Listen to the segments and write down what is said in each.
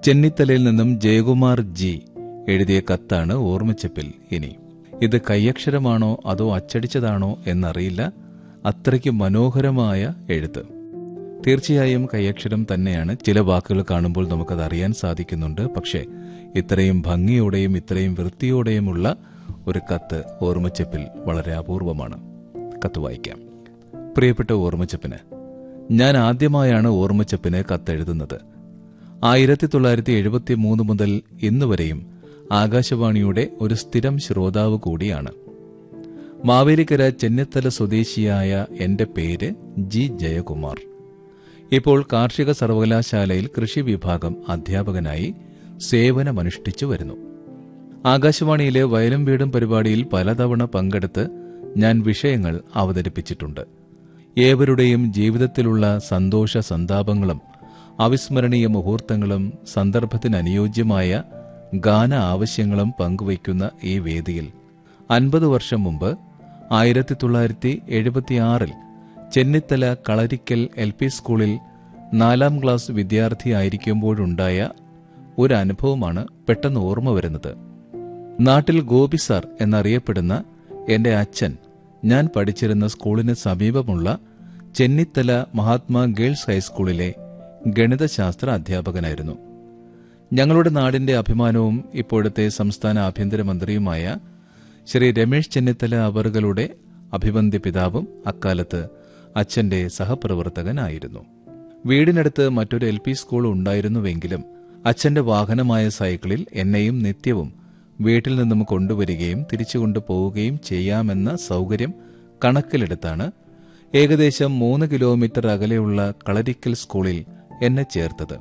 ചെന്നിത്തലയിൽ നിന്നും ജയകുമാർ ജി എഴുതിയ കത്താണ് ഓർമ്മച്ചപ്പിൽ ഇനി ഇത് കൈയക്ഷരമാണോ അതോ അച്ചടിച്ചതാണോ എന്നറിയില്ല അത്രയ്ക്ക് മനോഹരമായ എഴുത്ത് തീർച്ചയായും കൈയക്ഷരം തന്നെയാണ് ചില വാക്കുകൾ കാണുമ്പോൾ നമുക്കത് അറിയാൻ സാധിക്കുന്നുണ്ട് പക്ഷേ ഇത്രയും ഭംഗിയോടെയും ഇത്രയും വൃത്തിയോടെയുമുള്ള ഒരു കത്ത് ഓർമ്മച്ചപ്പിൽ വളരെ അപൂർവമാണ് കത്ത് വായിക്കാം പ്രിയപ്പെട്ട ഓർമ്മച്ചപ്പിന് ഞാൻ ആദ്യമായാണ് ഓർമ്മച്ചപ്പിന് കത്തെഴുതുന്നത് ആയിരത്തി തൊള്ളായിരത്തി എഴുപത്തി മൂന്ന് മുതൽ ഇന്ന് വരെയും ആകാശവാണിയുടെ ഒരു സ്ഥിരം ശ്രോതാവ് കൂടിയാണ് മാവേലിക്കര ചെന്നിത്തല സ്വദേശിയായ എന്റെ പേര് ജി ജയകുമാർ ഇപ്പോൾ കാർഷിക സർവകലാശാലയിൽ കൃഷി വിഭാഗം അധ്യാപകനായി സേവനമനുഷ്ഠിച്ചു വരുന്നു ആകാശവാണിയിലെ വയലും വീടും പരിപാടിയിൽ പലതവണ പങ്കെടുത്ത് ഞാൻ വിഷയങ്ങൾ അവതരിപ്പിച്ചിട്ടുണ്ട് ഏവരുടെയും ജീവിതത്തിലുള്ള സന്തോഷ സന്താപങ്ങളും അവിസ്മരണീയ മുഹൂർത്തങ്ങളും സന്ദർഭത്തിനനുയോജ്യമായ ഗാന ആവശ്യങ്ങളും പങ്കുവയ്ക്കുന്ന ഈ വേദിയിൽ അൻപത് വർഷം മുമ്പ് ആയിരത്തി തൊള്ളായിരത്തി എഴുപത്തിയാറിൽ ചെന്നിത്തല കളരിക്കൽ എൽ പി സ്കൂളിൽ നാലാം ക്ലാസ് വിദ്യാർത്ഥിയായിരിക്കുമ്പോഴുണ്ടായ ഒരു അനുഭവമാണ് പെട്ടെന്ന് ഓർമ്മ വരുന്നത് നാട്ടിൽ ഗോപി സാർ എന്നറിയപ്പെടുന്ന എന്റെ അച്ഛൻ ഞാൻ പഠിച്ചിരുന്ന സ്കൂളിന് സമീപമുള്ള ചെന്നിത്തല മഹാത്മാ ഗേൾസ് ഹൈസ്കൂളിലെ ഗണിതശാസ്ത്ര അധ്യാപകനായിരുന്നു ഞങ്ങളുടെ നാടിന്റെ അഭിമാനവും ഇപ്പോഴത്തെ സംസ്ഥാന ആഭ്യന്തരമന്ത്രിയുമായ ശ്രീ രമേശ് ചെന്നിത്തല അവറുകളുടെ അഭിവന്ദ്യ പിതാവും അക്കാലത്ത് അച്ഛന്റെ സഹപ്രവർത്തകനായിരുന്നു വീടിനടുത്ത് മറ്റൊരു എൽ പി സ്കൂൾ ഉണ്ടായിരുന്നുവെങ്കിലും അച്ഛന്റെ വാഹനമായ സൈക്കിളിൽ എന്നെയും നിത്യവും വീട്ടിൽ നിന്നും കൊണ്ടുവരികയും തിരിച്ചു കൊണ്ടുപോവുകയും ചെയ്യാമെന്ന സൗകര്യം കണക്കിലെടുത്താണ് ഏകദേശം മൂന്ന് കിലോമീറ്റർ അകലെയുള്ള കളരിക്കൽ സ്കൂളിൽ എന്നെ ചേർത്തത്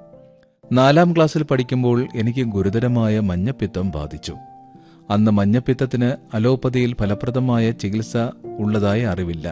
നാലാം ക്ലാസ്സിൽ പഠിക്കുമ്പോൾ എനിക്ക് ഗുരുതരമായ മഞ്ഞപ്പിത്തം ബാധിച്ചു അന്ന് മഞ്ഞപ്പിത്തത്തിന് അലോപ്പതിയിൽ ഫലപ്രദമായ ചികിത്സ ഉള്ളതായി അറിവില്ല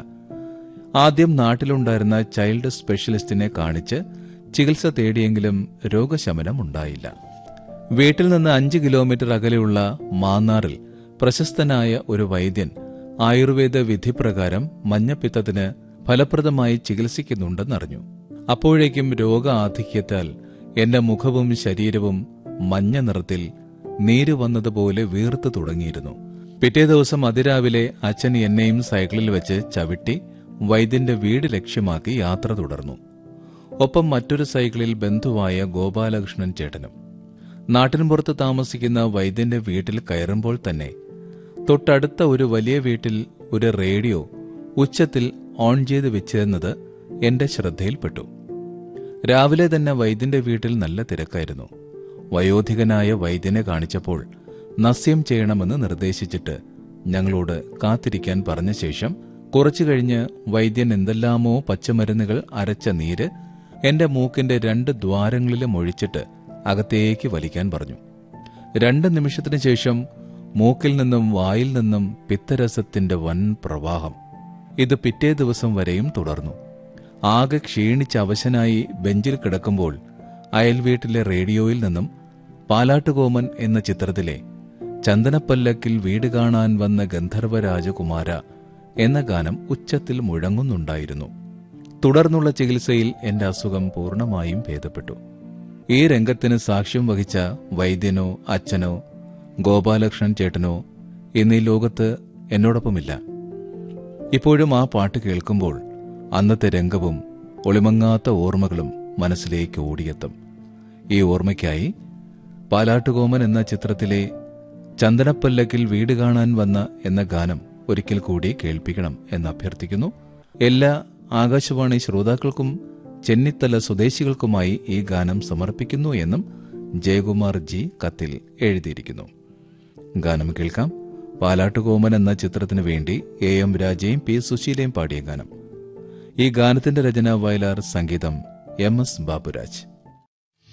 ആദ്യം നാട്ടിലുണ്ടായിരുന്ന ചൈൽഡ് സ്പെഷ്യലിസ്റ്റിനെ കാണിച്ച് ചികിത്സ തേടിയെങ്കിലും രോഗശമനം ഉണ്ടായില്ല വീട്ടിൽ നിന്ന് അഞ്ച് കിലോമീറ്റർ അകലെയുള്ള മാന്നാറിൽ പ്രശസ്തനായ ഒരു വൈദ്യൻ ആയുർവേദ വിധിപ്രകാരം മഞ്ഞപ്പിത്തത്തിന് ഫലപ്രദമായി ചികിത്സിക്കുന്നുണ്ടെന്നറിഞ്ഞു അപ്പോഴേക്കും രോഗ ആധിക്യത്താൽ എന്റെ മുഖവും ശരീരവും മഞ്ഞ നിറത്തിൽ നീര് വന്നതുപോലെ വീർത്തു തുടങ്ങിയിരുന്നു പിറ്റേ ദിവസം അതിരാവിലെ അച്ഛൻ എന്നെയും സൈക്കിളിൽ വെച്ച് ചവിട്ടി വൈദ്യന്റെ വീട് ലക്ഷ്യമാക്കി യാത്ര തുടർന്നു ഒപ്പം മറ്റൊരു സൈക്കിളിൽ ബന്ധുവായ ഗോപാലകൃഷ്ണൻ ചേട്ടനും നാട്ടിൻപുറത്ത് താമസിക്കുന്ന വൈദ്യന്റെ വീട്ടിൽ കയറുമ്പോൾ തന്നെ തൊട്ടടുത്ത ഒരു വലിയ വീട്ടിൽ ഒരു റേഡിയോ ഉച്ചത്തിൽ ഓൺ ചെയ്ത് വെച്ചിരുന്നത് എന്റെ ശ്രദ്ധയിൽപ്പെട്ടു രാവിലെ തന്നെ വൈദ്യന്റെ വീട്ടിൽ നല്ല തിരക്കായിരുന്നു വയോധികനായ വൈദ്യനെ കാണിച്ചപ്പോൾ നസ്യം ചെയ്യണമെന്ന് നിർദ്ദേശിച്ചിട്ട് ഞങ്ങളോട് കാത്തിരിക്കാൻ പറഞ്ഞ ശേഷം കുറച്ചു കഴിഞ്ഞ് വൈദ്യൻ എന്തെല്ലാമോ പച്ചമരുന്നുകൾ അരച്ച നീര് എന്റെ മൂക്കിന്റെ രണ്ട് ദ്വാരങ്ങളിലും ഒഴിച്ചിട്ട് അകത്തേക്ക് വലിക്കാൻ പറഞ്ഞു രണ്ട് നിമിഷത്തിനു ശേഷം മൂക്കിൽ നിന്നും വായിൽ നിന്നും പിത്തരസത്തിന്റെ വൻ പ്രവാഹം ഇത് പിറ്റേ ദിവസം വരെയും തുടർന്നു ആകെ ക്ഷീണിച്ച് അവശനായി ബെഞ്ചിൽ കിടക്കുമ്പോൾ അയൽവീട്ടിലെ റേഡിയോയിൽ നിന്നും പാലാട്ടുകോമൻ എന്ന ചിത്രത്തിലെ ചന്ദനപ്പല്ലക്കിൽ വീട് കാണാൻ വന്ന ഗന്ധർവ രാജകുമാര എന്ന ഗാനം ഉച്ചത്തിൽ മുഴങ്ങുന്നുണ്ടായിരുന്നു തുടർന്നുള്ള ചികിത്സയിൽ എന്റെ അസുഖം പൂർണ്ണമായും ഭേദപ്പെട്ടു ഈ രംഗത്തിന് സാക്ഷ്യം വഹിച്ച വൈദ്യനോ അച്ഛനോ ഗോപാലകൃഷ്ണൻ ചേട്ടനോ എന്നീ ലോകത്ത് എന്നോടൊപ്പമില്ല ഇപ്പോഴും ആ പാട്ട് കേൾക്കുമ്പോൾ അന്നത്തെ രംഗവും ഒളിമങ്ങാത്ത ഓർമ്മകളും മനസ്സിലേക്ക് ഓടിയെത്തും ഈ ഓർമ്മയ്ക്കായി പാലാട്ടുകോമൻ എന്ന ചിത്രത്തിലെ ചന്ദനപ്പല്ലക്കിൽ വീട് കാണാൻ വന്ന എന്ന ഗാനം ഒരിക്കൽ കൂടി കേൾപ്പിക്കണം എന്ന് അഭ്യർത്ഥിക്കുന്നു എല്ലാ ആകാശവാണി ശ്രോതാക്കൾക്കും ചെന്നിത്തല സ്വദേശികൾക്കുമായി ഈ ഗാനം സമർപ്പിക്കുന്നു എന്നും ജയകുമാർ ജി കത്തിൽ എഴുതിയിരിക്കുന്നു ഗാനം കേൾക്കാം പാലാട്ടുകോമൻ എന്ന ചിത്രത്തിനു വേണ്ടി എ എം രാജയും പി സുശീലയും പാടിയ ഗാനം ഈ ഗാനത്തിന്റെ രചന വയലാർ സംഗീതം എം എസ് ബാബുരാജ്